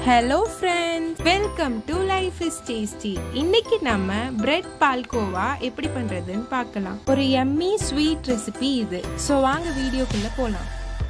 hello friends welcome to life is tasty இன்னைக்கு நம்ம bread palkova எப்படி பண்றதுன்னு பார்க்கலாம் ஒரு எம்மி ஸ்வீட் ரெசிபி இது ஸோ வாங்க வீடியோக்குள்ள போலாம்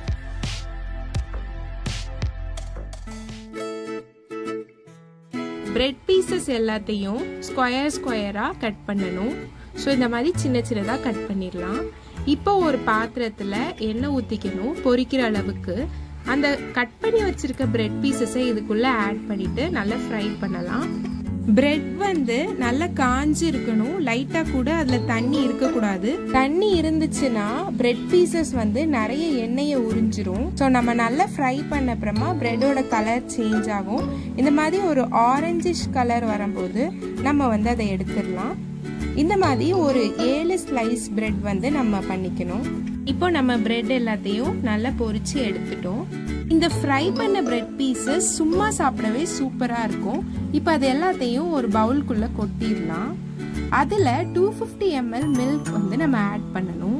பிரெட் பீசஸ் எல்லாத்தையும் ஸ்கொயர் ஸ்கொயராக கட் பண்ணணும் ஸோ இந்த மாதிரி சின்ன சின்னதாக கட் பண்ணிடலாம் இப்போ ஒரு பாத்திரத்தில் எண்ணெய் ஊற்றிக்கணும் பொரிக்கிற அளவுக்கு அந்த கட் பண்ணி வச்சிருக்க பிரெட் பீசஸை இதுக்குள்ளே ஆட் பண்ணிட்டு நல்லா ஃப்ரை பண்ணலாம் பிரெட் வந்து நல்லா காஞ்சி இருக்கணும் லைட்டாக கூட அதில் தண்ணி இருக்கக்கூடாது தண்ணி இருந்துச்சுன்னா பிரெட் பீசஸ் வந்து நிறைய எண்ணெயை உறிஞ்சிரும் ஸோ நம்ம நல்லா ஃப்ரை பண்ண அப்புறமா பிரெட்டோட கலர் சேஞ்ச் ஆகும் இந்த மாதிரி ஒரு ஆரஞ்சிஷ் கலர் வரும்போது நம்ம வந்து அதை எடுத்துடலாம் இந்த மாதிரி ஒரு ஏழு ஸ்லைஸ் பிரெட் வந்து நம்ம பண்ணிக்கணும் இப்போ நம்ம பிரெட் எல்லாத்தையும் நல்லா பொரிச்சு எடுத்துட்டோம் இந்த ஃப்ரை பண்ண பிரெட் பீசஸ் சும்மா சாப்பிடவே சூப்பராக இருக்கும் இப்போ அது எல்லாத்தையும் ஒரு பவுல்குள்ளே கொட்டிடலாம் அதில் டூ ஃபிஃப்டி எம்எல் மில்க் வந்து நம்ம ஆட் பண்ணணும்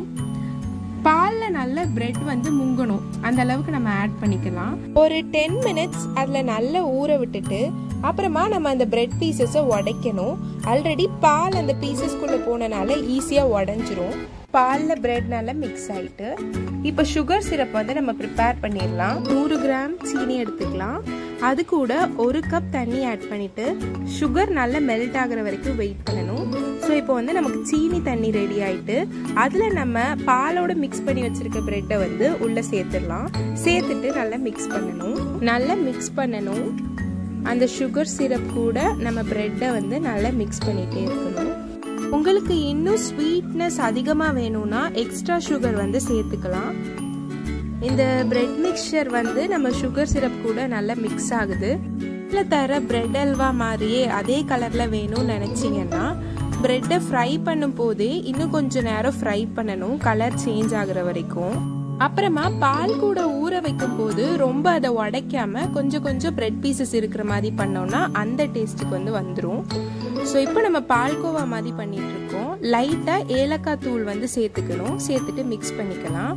பாலில் நல்ல பிரெட் வந்து முங்கணும் அந்த அளவுக்கு நம்ம ஆட் பண்ணிக்கலாம் ஒரு டென் மினிட்ஸ் அதில் நல்லா ஊற விட்டுட்டு அப்புறமா நம்ம அந்த பிரெட் பீசஸை உடைக்கணும் ஆல்ரெடி பால் அந்த பீசஸ்குள்ளே போனனால ஈஸியாக உடஞ்சிரும் பாலில் பிரெட் நல்லா மிக்ஸ் ஆகிட்டு இப்போ சுகர் சிரப் வந்து நம்ம ப்ரிப்பேர் பண்ணிடலாம் நூறு கிராம் சீனி எடுத்துக்கலாம் அது கூட ஒரு கப் தண்ணி ஆட் பண்ணிட்டு சுகர் நல்லா மெல்ட் ஆகிற வரைக்கும் வெயிட் பண்ணணும் ஸோ இப்போ வந்து நமக்கு சீனி தண்ணி ரெடி ஆயிட்டு அதில் நம்ம பாலோட மிக்ஸ் பண்ணி வச்சிருக்க பிரெட்டை வந்து உள்ளே சேர்த்துடலாம் சேர்த்துட்டு நல்லா மிக்ஸ் பண்ணணும் நல்லா மிக்ஸ் பண்ணணும் அந்த சுகர் சிரப் கூட நம்ம பிரெட்டை வந்து நல்லா மிக்ஸ் பண்ணிகிட்டே இருக்கணும் உங்களுக்கு இன்னும் ஸ்வீட்னஸ் அதிகமாக வேணும்னா எக்ஸ்ட்ரா சுகர் வந்து சேர்த்துக்கலாம் இந்த பிரெட் மிக்சர் வந்து நம்ம சுகர் சிரப் கூட நல்லா மிக்ஸ் ஆகுது இதில் தர பிரெட் அல்வா மாதிரியே அதே கலரில் வேணும்னு நினச்சிங்கன்னா பிரெட்டை ஃப்ரை பண்ணும் போதே இன்னும் கொஞ்சம் நேரம் ஃப்ரை பண்ணணும் கலர் சேஞ்ச் ஆகுற வரைக்கும் அப்புறமா பால் கூட ஊற வைக்கும் போது ரொம்ப அதை உடைக்காம கொஞ்சம் கொஞ்சம் பிரெட் பீசஸ் இருக்கிற மாதிரி பண்ணோம்னா அந்த டேஸ்ட்டுக்கு வந்து வந்துடும் ஸோ இப்போ நம்ம பால்கோவா மாதிரி பண்ணிட்டு இருக்கோம் லைட்டாக ஏலக்காய் தூள் வந்து சேர்த்துக்கணும் சேர்த்துட்டு மிக்ஸ் பண்ணிக்கலாம்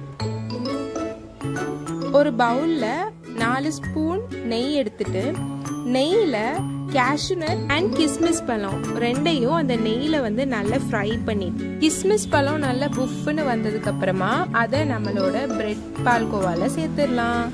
ஒரு பவுலில் நாலு ஸ்பூன் நெய் எடுத்துட்டு நெய்யில் கேஷ்யூநட் அண்ட் கிஸ்மிஸ் பழம் ரெண்டையும் அந்த நெய்யில் வந்து நல்லா ஃப்ரை பண்ணிட்டு கிஸ்மிஸ் பழம் நல்லா புஃப்னு வந்ததுக்கு அப்புறமா அதை நம்மளோட பிரெட் பால்கோவால சேர்த்துடலாம்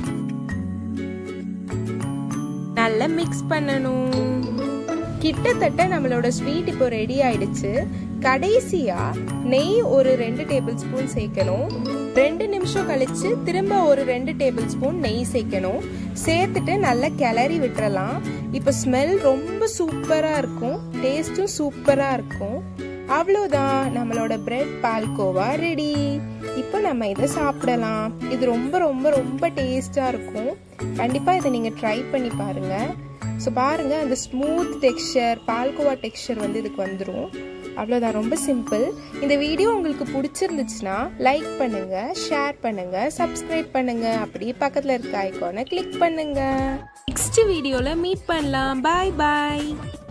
நல்லா மிக்ஸ் பண்ணணும் கிட்டத்தட்ட நம்மளோட ஸ்வீட் இப்போ ரெடி ஆயிடுச்சு கடைசியா நெய் ஒரு ரெண்டு டேபிள் ஸ்பூன் சேர்க்கணும் ரெண்டு நிமிஷம் கழிச்சு திரும்ப ஒரு ரெண்டு டேபிள் ஸ்பூன் நெய் சேர்க்கணும் சேர்த்துட்டு நல்லா கிளறி விட்டுறலாம் இப்போ ஸ்மெல் ரொம்ப சூப்பராக இருக்கும் டேஸ்ட்டும் சூப்பராக இருக்கும் அவ்வளோதான் நம்மளோட பிரெட் பால்கோவா ரெடி இப்போ நம்ம இதை சாப்பிடலாம் இது ரொம்ப ரொம்ப ரொம்ப டேஸ்டாக இருக்கும் கண்டிப்பாக இதை நீங்கள் ட்ரை பண்ணி பாருங்கள் ஸோ பாருங்கள் அந்த ஸ்மூத் டெக்ஸ்சர் பால்கோவா டெக்ஸ்சர் வந்து இதுக்கு வந்துடும் அவ்வளோதான் ரொம்ப சிம்பிள் இந்த வீடியோ உங்களுக்கு பிடிச்சிருந்துச்சுன்னா லைக் பண்ணுங்க ஷேர் பண்ணுங்க சப்ஸ்கிரைப் பண்ணுங்க அப்படியே பக்கத்தில் இருக்க ஐக்கானை கிளிக் பண்ணுங்க நெக்ஸ்ட் வீடியோவில் மீட் பண்ணலாம் பாய் பாய்